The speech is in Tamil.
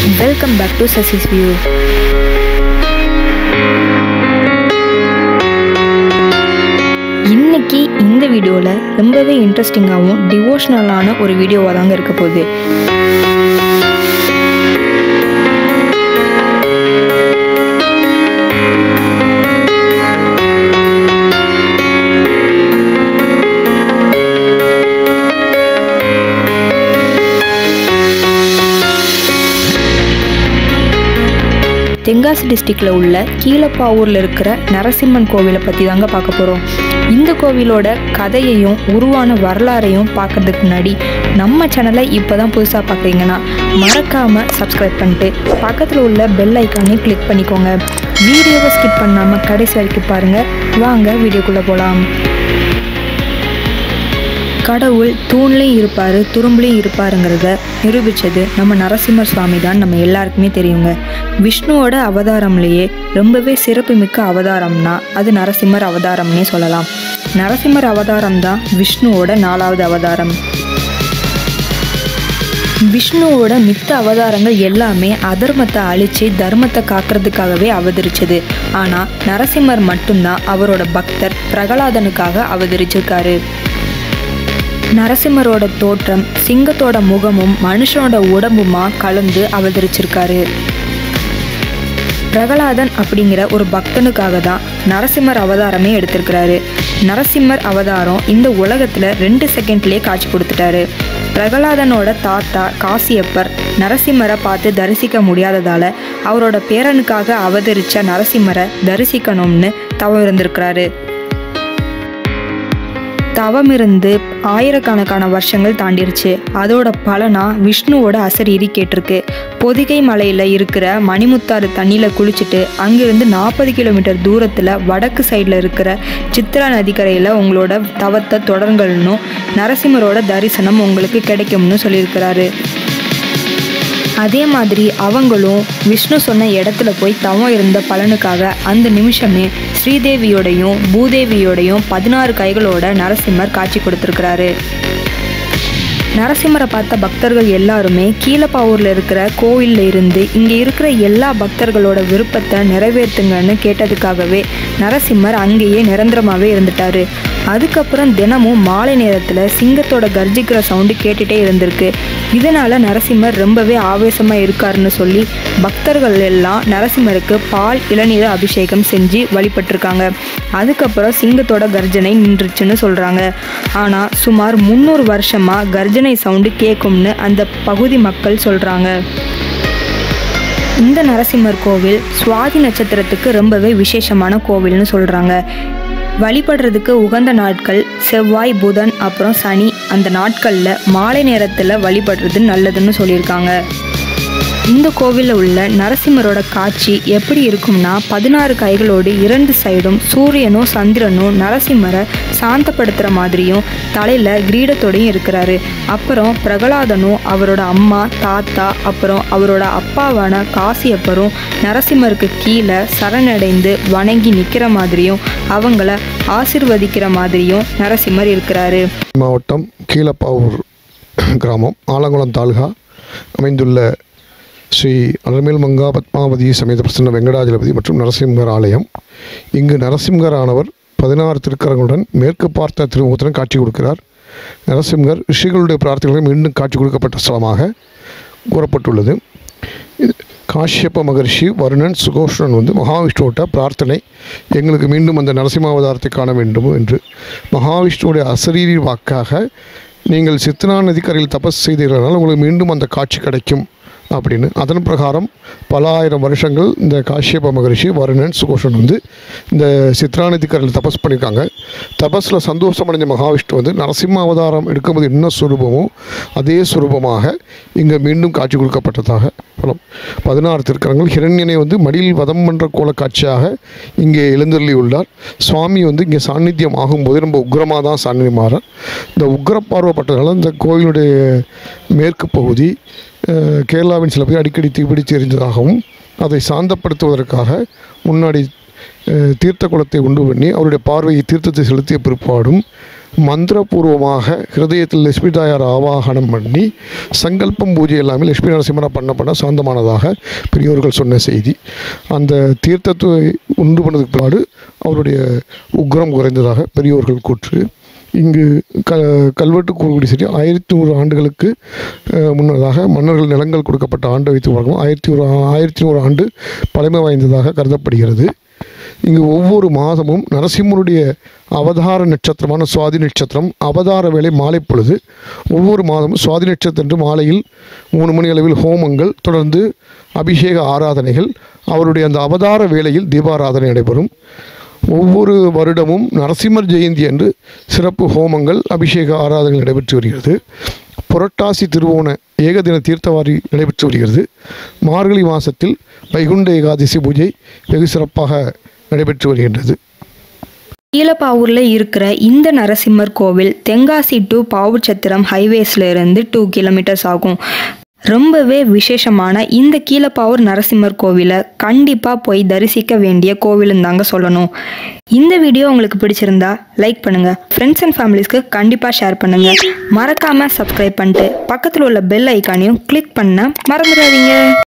welcome back to Sasi's view இன்னைக்கு இந்த வீடியோவில் ரொம்பவே இன்ட்ரெஸ்டிங்காகவும் டிவோஷனலான ஒரு வீடியோவாக தாங்க இருக்க போகுது தென்காசி டிஸ்ட்ரிக்டில் உள்ள கீழப்பாவூரில் இருக்கிற நரசிம்மன் கோவிலை பற்றி தாங்க பார்க்க போகிறோம் இந்த கோவிலோட கதையையும் உருவான வரலாறையும் பார்க்கறதுக்கு முன்னாடி நம்ம சேனலை இப்போ தான் புதுசாக பார்க்குறீங்கன்னா மறக்காமல் சப்ஸ்கிரைப் பண்ணிட்டு பக்கத்தில் உள்ள பெல் ஐக்கானையும் கிளிக் பண்ணிக்கோங்க வீடியோவை ஸ்கிப் பண்ணாமல் கடைசி வரைக்கும் பாருங்கள் வாங்க வீடியோக்குள்ளே போகலாம் கடவுள் தூண்லேயும் இருப்பார் துரும்புலையும் இருப்பாருங்கிறத நிரூபித்தது நம்ம நரசிம்மர் சுவாமி தான் நம்ம எல்லாருக்குமே தெரியுங்க விஷ்ணுவோட அவதாரம்லேயே ரொம்பவே சிறப்புமிக்க அவதாரம்னா அது நரசிம்மர் அவதாரம்னே சொல்லலாம் நரசிம்மர் அவதாரம் தான் விஷ்ணுவோட நாலாவது அவதாரம் விஷ்ணுவோட மித்த அவதாரங்கள் எல்லாமே அதர்மத்தை அழிச்சு தர்மத்தை காக்கிறதுக்காகவே அவதரிச்சது ஆனால் நரசிம்மர் மட்டும்தான் அவரோட பக்தர் பிரகலாதனுக்காக அவதரிச்சிருக்காரு நரசிம்மரோட தோற்றம் சிங்கத்தோட முகமும் மனுஷனோட உடம்புமா கலந்து அவதரிச்சிருக்காரு பிரகலாதன் அப்படிங்கிற ஒரு பக்தனுக்காக தான் நரசிம்மர் அவதாரமே எடுத்திருக்கிறாரு நரசிம்மர் அவதாரம் இந்த உலகத்தில் ரெண்டு செகண்ட்லேயே காட்சி கொடுத்துட்டாரு பிரகலாதனோட தாத்தா காசியப்பர் நரசிம்மரை பார்த்து தரிசிக்க முடியாததால் அவரோட பேரனுக்காக அவதரித்த நரசிம்மரை தரிசிக்கணும்னு தவம் இருந்திருக்கிறாரு தவமிருந்து ஆயிரக்கணக்கான வருஷங்கள் தாண்டிருச்சு அதோட பலனா விஷ்ணுவோட அசரீரி கேட்டிருக்கு பொதிகை மலையில் இருக்கிற மணிமுத்தாறு தண்ணியில் குளிச்சுட்டு அங்கிருந்து நாற்பது கிலோமீட்டர் தூரத்தில் வடக்கு சைடில் இருக்கிற சித்ரா நதிக்கரையில் உங்களோட தவத்தை தொடருங்கள்னும் நரசிம்மரோட தரிசனம் உங்களுக்கு கிடைக்கும்னு சொல்லியிருக்கிறாரு அதே மாதிரி அவங்களும் விஷ்ணு சொன்ன இடத்துல போய் தவம் இருந்த பலனுக்காக அந்த நிமிஷமே ஸ்ரீதேவியோடையும் பூதேவியோடையும் பதினாறு கைகளோட நரசிம்மர் காட்சி கொடுத்துருக்கிறாரு நரசிம்மரை பார்த்த பக்தர்கள் எல்லாருமே கீழப்பாவூரில் இருக்கிற கோவிலில் இருந்து இங்கே இருக்கிற எல்லா பக்தர்களோட விருப்பத்தை நிறைவேற்றுங்கன்னு கேட்டதுக்காகவே நரசிம்மர் அங்கேயே நிரந்தரமாகவே இருந்துட்டாரு அதுக்கப்புறம் தினமும் மாலை நேரத்தில் சிங்கத்தோட கர்ஜிக்கிற சவுண்டு கேட்டுகிட்டே இருந்திருக்கு இதனால் நரசிம்மர் ரொம்பவே ஆவேசமாக இருக்காருன்னு சொல்லி பக்தர்கள் எல்லாம் நரசிம்மருக்கு பால் இளநீர் அபிஷேகம் செஞ்சு வழிபட்டிருக்காங்க அதுக்கப்புறம் சிங்கத்தோட கர்ஜனை நின்றுச்சுன்னு சொல்கிறாங்க ஆனால் சுமார் முந்நூறு வருஷமாக கர்ஜனை சவுண்டு கேட்கும்னு அந்த பகுதி மக்கள் சொல்கிறாங்க இந்த நரசிம்மர் கோவில் சுவாதி நட்சத்திரத்துக்கு ரொம்பவே விசேஷமான கோவில்னு சொல்கிறாங்க வழிபடுறதுக்கு உகந்த நாட்கள் செவ்வாய் புதன் அப்புறம் சனி அந்த நாட்களில் மாலை நேரத்தில் வழிபடுறது நல்லதுன்னு சொல்லியிருக்காங்க இந்த கோவிலில் உள்ள நரசிம்மரோட காட்சி எப்படி இருக்கும்னா பதினாறு கைகளோடு இரண்டு சைடும் சூரியனும் சந்திரனும் நரசிம்மரை சாந்தப்படுத்துகிற மாதிரியும் தலையில் கிரீடத்தோடையும் இருக்கிறாரு அப்புறம் பிரகலாதனும் அவரோட அம்மா தாத்தா அப்புறம் அவரோட அப்பாவான காசியப்பரும் நரசிம்மருக்கு கீழே சரணடைந்து வணங்கி நிற்கிற மாதிரியும் அவங்கள ஆசிர்வதிக்கிற மாதிரியும் நரசிம்மர் இருக்கிறாரு மாவட்டம் கீழப்பாவூர் கிராமம் ஆலங்குளம் தாலுகா அமைந்துள்ள ஸ்ரீ அலர்மேல் மங்கா பத்மாவதி சமேத பிரசன்ன வெங்கடாஜலபதி மற்றும் நரசிம்மர் ஆலயம் இங்கு நரசிம்மர் ஆனவர் பதினாறு திருக்கரங்களுடன் மேற்கு பார்த்த திருமுகத்துடன் காட்சி கொடுக்கிறார் நரசிம்மர் ரிஷிகளுடைய பிரார்த்தனைகளை மீண்டும் காட்சி கொடுக்கப்பட்ட ஸ்தலமாக கூறப்பட்டுள்ளது இது காஷ்யப்ப மகர்ஷி வருணன் சுகோஷ்ணன் வந்து மகாவிஷ்ணுவோட பிரார்த்தனை எங்களுக்கு மீண்டும் அந்த நரசிம்மாவதாரத்தை காண வேண்டும் என்று மகாவிஷ்ணுவுடைய அசரீரி வாக்காக நீங்கள் சித்தனா நதிக்கரையில் தபஸ் செய்தீர்களால் உங்களுக்கு மீண்டும் அந்த காட்சி கிடைக்கும் அப்படின்னு அதன் பிரகாரம் பல ஆயிரம் வருஷங்கள் இந்த காஷ்யப மகரிஷி வருணன் சுகோஷன் வந்து இந்த சித்ரா நதிக்கரையில் தபஸ் பண்ணியிருக்காங்க தபஸில் சந்தோஷமடைஞ்ச மகாவிஷ்ணு வந்து நரசிம்ம அவதாரம் எடுக்கும்போது என்ன சுரூபமோ அதே சுரூபமாக இங்கே மீண்டும் காட்சி கொடுக்கப்பட்டதாக பலம் பதினாறு திருக்கரங்கள் ஹிரண்யனை வந்து மடியில் வதம் பண்ணுற கோல காட்சியாக இங்கே எழுந்தருளி உள்ளார் சுவாமி வந்து இங்கே சாநித்தியம் ஆகும்போது ரொம்ப உக்ரமாக தான் சாநித்தியமாகிறார் இந்த உக்ர பார்வைப்பட்டதால் இந்த கோயிலுடைய மேற்கு பகுதி அஹ், கேரளாவின் சில பேர் அடிக்கடி தீப்பிடித்து எரிந்ததாகவும் அதை சாந்தப்படுத்துவதற்காக முன்னாடி அஹ், தீர்த்த குளத்தை உண்டு பண்ணி அவருடைய பார்வையை தீர்த்தத்தை செலுத்திய பிற்பாடும் மந்திரபூர்வமாக ஹிருதயத்தில் லட்சுமி தாயார் ஆவாகனம் பண்ணி சங்கல்பம் பூஜை எல்லாமே லட்சுமி நரசிம்மரை பண்ண பண்ண சாந்தமானதாக பெரியோர்கள் சொன்ன செய்தி அந்த தீர்த்தத்தை உண்டு பண்ணதுக்கு பிற்பாடு அவருடைய உக்ரம் குறைந்ததாக பெரியோர்கள் கூற்று இங்கு க கல்வெட்டு கூறுபடி சரி ஆயிரத்தி நூறு ஆண்டுகளுக்கு அஹ், முன்னதாக மன்னர்கள் நிலங்கள் கொடுக்கப்பட்ட ஆண்டை வைத்து பார்க்கும் ஆயிரத்தி ஒரு ஆயிரத்தி நூறு ஆண்டு பழமை வாய்ந்ததாக கருதப்படுகிறது இங்கு ஒவ்வொரு மாதமும் நரசிம்மனுடைய அவதார நட்சத்திரமான சுவாதி நட்சத்திரம் அவதார வேலை மாலை பொழுது ஒவ்வொரு மாதமும் சுவாதி நட்சத்திரன்று மாலையில் மூணு மணி அளவில் ஹோமங்கள் தொடர்ந்து அபிஷேக ஆராதனைகள் அவருடைய அந்த அவதார வேளையில் தீபாராதனை நடைபெறும் ஒவ்வொரு வருடமும் நரசிம்மர் ஜெயந்தி அன்று சிறப்பு ஹோமங்கள் அபிஷேக ஆராதனை நடைபெற்று வருகிறது புரட்டாசி திருவோண ஏகதின தீர்த்தவாரி நடைபெற்று வருகிறது மார்கழி மாதத்தில் வைகுண்ட ஏகாதசி பூஜை வெகு சிறப்பாக நடைபெற்று வருகின்றது கீழப்பாவூரில் இருக்கிற இந்த நரசிம்மர் கோவில் தென்காசி டு பாவுச்சத்திரம் ஹைவேஸ்ல இருந்து டூ கிலோமீட்டர்ஸ் ஆகும் ரொம்பவே விசேஷமான இந்த கீழப்பாவூர் நரசிம்மர் கோவிலை கண்டிப்பாக போய் தரிசிக்க வேண்டிய கோவிலுன்னு தாங்க சொல்லணும் இந்த வீடியோ உங்களுக்கு பிடிச்சிருந்தா லைக் பண்ணுங்க ஃப்ரெண்ட்ஸ் அண்ட் ஃபேமிலிஸ்க்கு கண்டிப்பாக ஷேர் பண்ணுங்க மறக்காம சப்ஸ்கிரைப் பண்ணிட்டு பக்கத்தில் உள்ள பெல் ஐக்கானையும் கிளிக் பண்ண மறந்துடாதீங்க